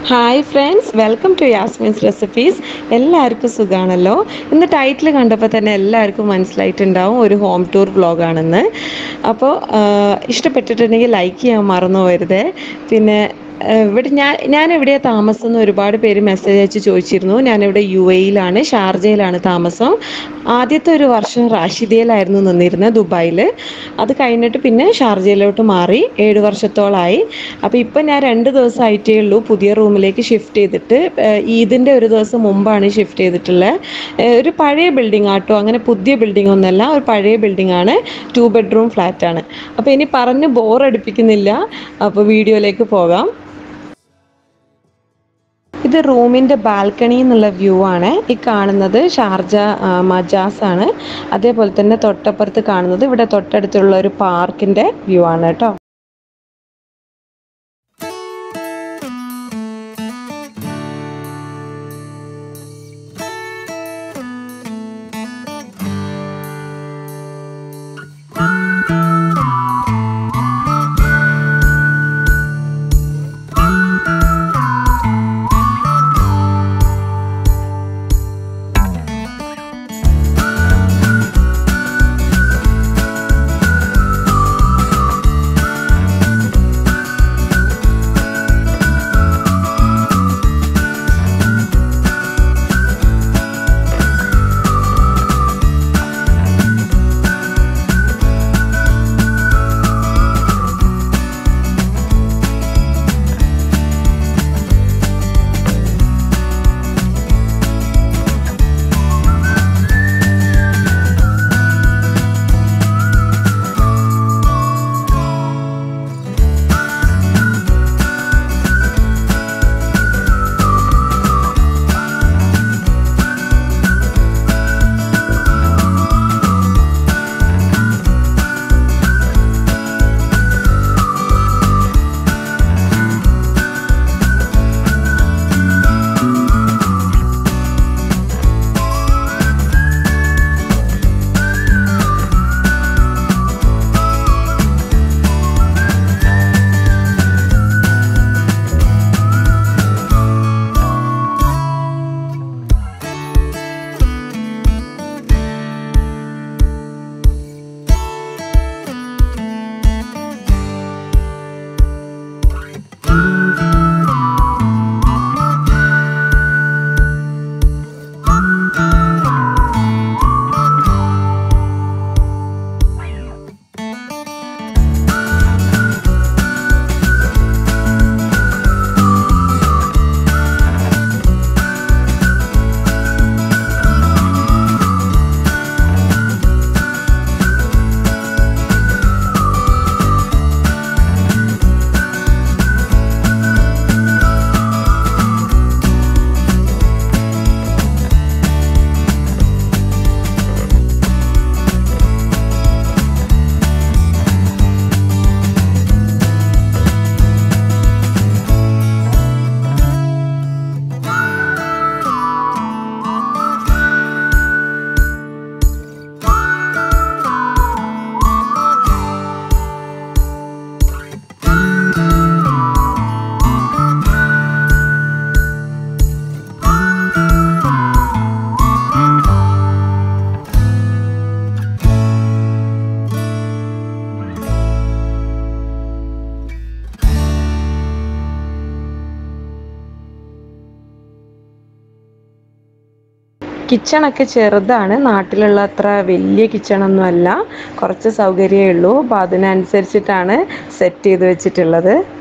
hi friends welcome to Yasmin's recipes എല്ലാവർക്കും സുഖമാണല്ലോ ഇന്ന് ടൈറ്റിൽ കണ്ടപ്പോൾ തന്നെ എല്ലാവർക്കും മനസ്സിലായിട്ടുണ്ടാവും ഒരു ഹോം ടൂർ വ്ളോഗാണെന്ന് അപ്പോൾ ഇഷ്ടപ്പെട്ടിട്ടുണ്ടെങ്കിൽ ലൈക്ക് ചെയ്യാൻ മറന്നു പോരുതേ പിന്നെ ആ, ഇവിടെ ഞാൻ ഞാൻ എവിടെയാണ് താമസം എന്ന് ഒരുപാട് പേര് മെസ്സേജ് അയച്ച് ചോദിച്ചിരുന്നു ഞാനിവിടെ യു എയിലാണ് ഷാർജയിലാണ് താമസം ആദ്യത്തെ ഒരു വർഷം റാഷിദയിലായിരുന്നു നിന്നിരുന്നത് ദുബായിൽ അത് കഴിഞ്ഞിട്ട് പിന്നെ ഷാർജയിലോട്ട് മാറി ഏഴ് വർഷത്തോളമായി അപ്പോൾ ഇപ്പം ഞാൻ രണ്ട് ദിവസമായിട്ടേ ഉള്ളൂ പുതിയ റൂമിലേക്ക് ഷിഫ്റ്റ് ചെയ്തിട്ട് ഏഹ് ഈദിൻ്റെ ഒരു ദിവസം മുമ്പാണ് ഷിഫ്റ്റ് ചെയ്തിട്ടുള്ളത് ഏഹ് ഒരു പഴയ ബിൽഡിംഗ് ആട്ടോ അങ്ങനെ പുതിയ ബിൽഡിംഗ് ഒന്നല്ല ഒരു പഴയ ബിൽഡിംഗ് ആണ് ടു ബെഡ്റൂം ഫ്ലാറ്റ് ആണ് അപ്പോൾ ഇനി പറഞ്ഞ് ബോറടിപ്പിക്കുന്നില്ല അപ്പോൾ വീഡിയോയിലേക്ക് പോകാം ഇത് റൂമിൻ്റെ ബാൽക്കണി എന്നുള്ള വ്യൂ ആണ് ഈ കാണുന്നത് ഷാർജ ആ, മജാസ് ആണ് അതേപോലെ തന്നെ തൊട്ടപ്പുറത്ത് കാണുന്നത് ഇവിടെ തൊട്ടടുത്തുള്ള ഒരു പാർക്കിൻ്റെ വ്യൂ ആണ് കേട്ടോ കിച്ചണൊക്കെ ചെറുതാണ് നാട്ടിലുള്ള അത്ര വലിയ കിച്ചണൊന്നും അല്ല കുറച്ച് സൗകര്യമേ ഉള്ളൂ അപ്പോൾ അതിനനുസരിച്ചിട്ടാണ് സെറ്റ് ചെയ്ത് വെച്ചിട്ടുള്ളത്